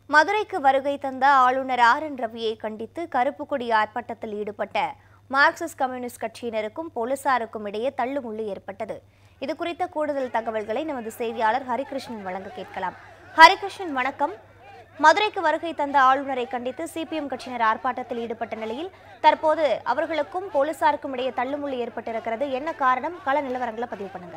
மதுரைக்கு வருகை தந்த ஆளுநர் ஆர் என் ரவியை கண்டித்து கருப்பு கொடி ஆர்ப்பாட்டத்தில் ஈடுபட்ட மார்க்சிஸ்ட் கம்யூனிஸ்ட் கட்சியினருக்கும் போலீசாருக்கும் இடையே தள்ளுமுள்ளு ஏற்பட்டது இது குறித்த கூடுதல் தகவல்களை நமது செய்தியாளர் ஹரிகிருஷ்ணன் வழங்க கேட்கலாம் ஹரிகிருஷ்ணன் வணக்கம் மதுரைக்கு வருகை தந்த ஆளுநரை கண்டித்து சிபிஎம் கட்சியினர் ஆர்ப்பாட்டத்தில் ஈடுபட்ட நிலையில் தற்போது அவர்களுக்கும் போலீசாருக்கும் இடையே தள்ளுமுள்ளு ஏற்பட்டிருக்கிறது என்ன காரணம் கள நிலவரங்களை பதிவு பண்ணுங்க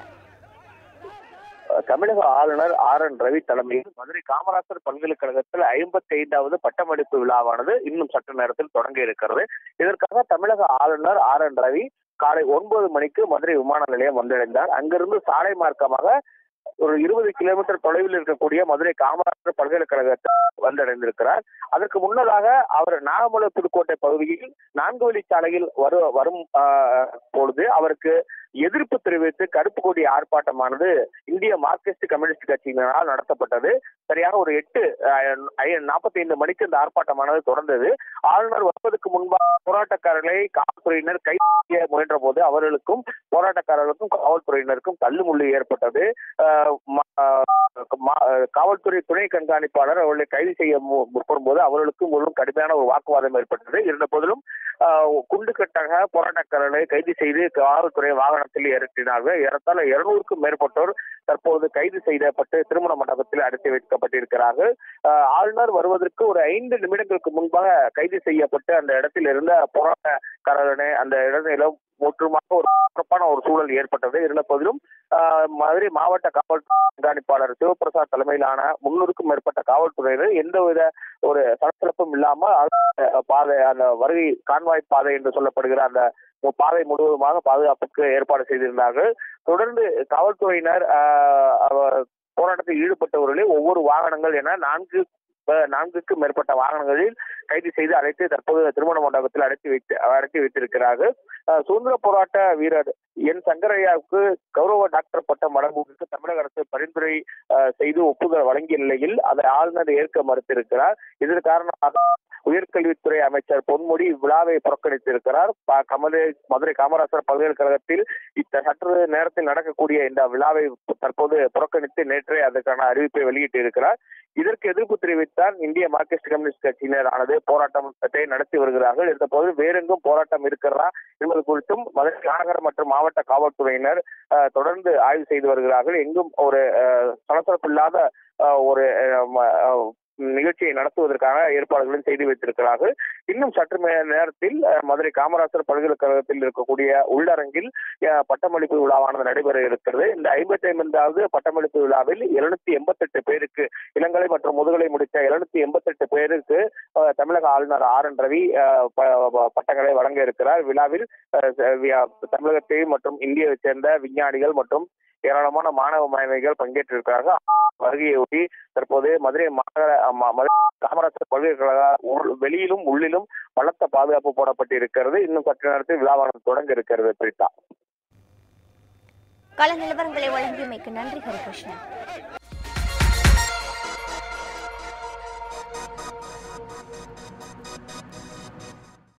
தமிழக ஆளுநர் ஆர் என் ரவி தலைமையில் மதுரை காமராசர் பல்கலைக்கழகத்தில் ஐம்பத்தி ஐந்தாவது பட்டமளிப்பு விழாவானது இன்னும் சற்று நேரத்தில் தொடங்க இருக்கிறது இதற்காக தமிழக ஆளுநர் ஆர் என் ரவி காலை ஒன்பது மணிக்கு மதுரை விமான நிலையம் வந்தடைந்தார் அங்கிருந்து சாலை மார்க்கமாக ஒரு இருபது கிலோமீட்டர் தொலைவில் இருக்கக்கூடிய மதுரை காமராஜர் பல்கலைக்கழகத்தை வந்தடைந்திருக்கிறார் அதற்கு முன்னதாக அவர் நாகமலை புதுக்கோட்டை பகுதியில் நான்கு வழிச்சாலையில் வரு வரும் ஆஹ், பொழுது அவருக்கு எதிர்ப்பு தெரிவித்து கருப்பு கொடி ஆர்ப்பாட்டமானது இந்திய மார்க்சிஸ்ட் கம்யூனிஸ்ட் கட்சியினரால் நடத்தப்பட்டது சரியாக ஒரு எட்டு நாற்பத்தி ஐந்து மணிக்கு இந்த ஆர்ப்பாட்டமானது தொடர்ந்தது ஆளுநர் வருவதற்கு முன்பாக போராட்டக்காரர்களை காவல்துறையினர் கைது செய்ய முயன்ற போது அவர்களுக்கும் போராட்டக்காரர்களுக்கும் காவல்துறையினருக்கும் தள்ளுமுள்ளு ஏற்பட்டது அஹ், ம- அஹ், ம- அஹ், காவல்துறை துணை கண்காணிப்பாளர் அவர்களை கைது செய்ய மு- முற்படும்போது அவர்களுக்கும் ஒரு கடுமையான ஒரு வாக்குவாதம் ஏற்பட்டது இருந்த போதிலும் ஆஹ், குண்டு கட்டாக போராட்டக்காரர்களை கைது செய்து காவல்துறை வாகனத்தில் இறக்கினார்கள் ஏறத்தாழ இருநூறுக்கும் மேற்பட்டோர் தற்போது கைது செய்யப்பட்டு திருமண மண்டபத்தில் அடைத்து வைக்கப்பட்டிருக்கிறார்கள் ஆஹ், ஆளுநர் வருவதற்கு ஒரு ஐந்து நிமிடங்களுக்கு முன்பாக கைது செய்யப்பட்டு அந்த இடத்தில் இருந்த போராட்டக்காரர்களை அந்த இடத்தில முற்றுமாக ஒரு சிறப்பான ஒரு சூழல் ஏற்பட்டது இருந்த போதிலும் ஆஹ், மதுரை மாவட்ட காவல் கண்காணிப்பாளர் சிவபிரசாத் தலைமையிலான முன்னூறுக்கும் மேற்பட்ட காவல்துறையினர் எந்தவித ஒரு சலசலப்பும் இல்லாம அந்த பாதை அந்த வருகை கான்வாய் பாதை என்று சொல்லப்படுகிற அந்த பாதை முழுவதுமாக பாதுகாப்புக்கு ஏற்பாடு செய்திருந்தார்கள் தொடர்ந்து காவல்துறையினர் ஆஹ், அவர் போராட்டத்தில் ஈடுபட்டவர்களே ஒவ்வொரு வாகனங்கள் என நான்கு அஹ், நான்குக்கும் மேற்பட்ட வாகனங்களில் கைது செய்து அழைத்து தற்போது திருமண மண்டபத்தில் அடைத்து வைத்து அடைத்து வைத்திருக்கிறார்கள் அஹ், சுதந்திர போராட்ட வீரர் என் சங்கரையாவுக்கு கௌரவ டாக்டர் பட்டம் வழங்குவதற்கு தமிழக அரசு பரிந்துரை அஹ், செய்து ஒப்புதல் வழங்கிய நிலையில் அதை ஆளுநர் ஏற்க மறுத்திருக்கிறார் இதன் காரணமாக உயர்கல்வித்துறை அமைச்சர் பொன்முடி விழாவை புறக்கணித்திருக்கிறார் ப- கமலே மதுரை காமராசர் பல்கலைக்கழகத்தில் இத்த சற்று நேரத்தில் நடக்கக்கூடிய இந்த விழாவை தற்போது புறக்கணித்து நேற்றே அதற்கான அறிவிப்பை வெளியிட்டு இருக்கிறார் இதற்கு எதிர்ப்பு தெரிவித்தான் இந்திய மார்க்சிஸ்ட் கம்யூனிஸ்ட் கட்சியினர் ஆனது போராட்டத்தை நடத்தி வருகிறார்கள் இருந்த போது வேறெங்கும் போராட்டம் இருக்கிறதா என்பது குறித்தும் மதுரை மாநகர மற்றும் மாவட்ட காவல்துறையினர் அஹ், தொடர்ந்து ஆய்வு செய்து வருகிறார்கள் எங்கும் ஒரு அஹ், சலசலப்பில்லாத அஹ், ஒரு அஹ், ம- அஹ், நிகழ்ச்சியை நடத்துவதற்கான ஏற்பாடுகளும் செய்து வைத்திருக்கிறார்கள் இன்னும் சற்று மே- நேரத்தில் அஹ், மதுரை காமராசர் பல்கலைக்கழகத்தில் இருக்கக்கூடிய உள்ளரங்கில் அஹ், பட்டமளிப்பு விழாவானது நடைபெற இருக்கிறது இந்த ஐம்பத்தி ஐந்தாவது பட்டமளிப்பு விழாவில் எழுநூத்தி எண்பத்தெட்டு பேருக்கு இளங்கலை மற்றும் முதுகலை முடித்த எழுநூத்தி எண்பத்தெட்டு பேருக்கு அஹ், தமிழக ஆளுநர் ஆர் என் ரவி அஹ், ப- ப- பட்டங்களை வழங்க இருக்கிறார் விழாவில் அஹ், ச- வி- தமிழகத்தை மற்றும் இந்தியாவை சேர்ந்த விஞ்ஞானிகள் மற்றும் ஏராளமான மாணவ மாணவிகள் பங்கேற்றிருக்கிறார்கள் வருகையொட்டி தற்போது மதுரை மாநகர ம- மதுரை காமராஜர் பல்கலைக்கழக உள்- வெளியிலும் உள்ளிலும் பலத்த பாதுகாப்பு போடப்பட்டிருக்கிறது இன்னும் சற்று நேரத்தில் விழாவானது தொடங்க இருக்கிறது பிரித்தா கள நிலவரங்களை வழங்கியமைக்கு நன்றி ஹரிகிருஷ்ணன்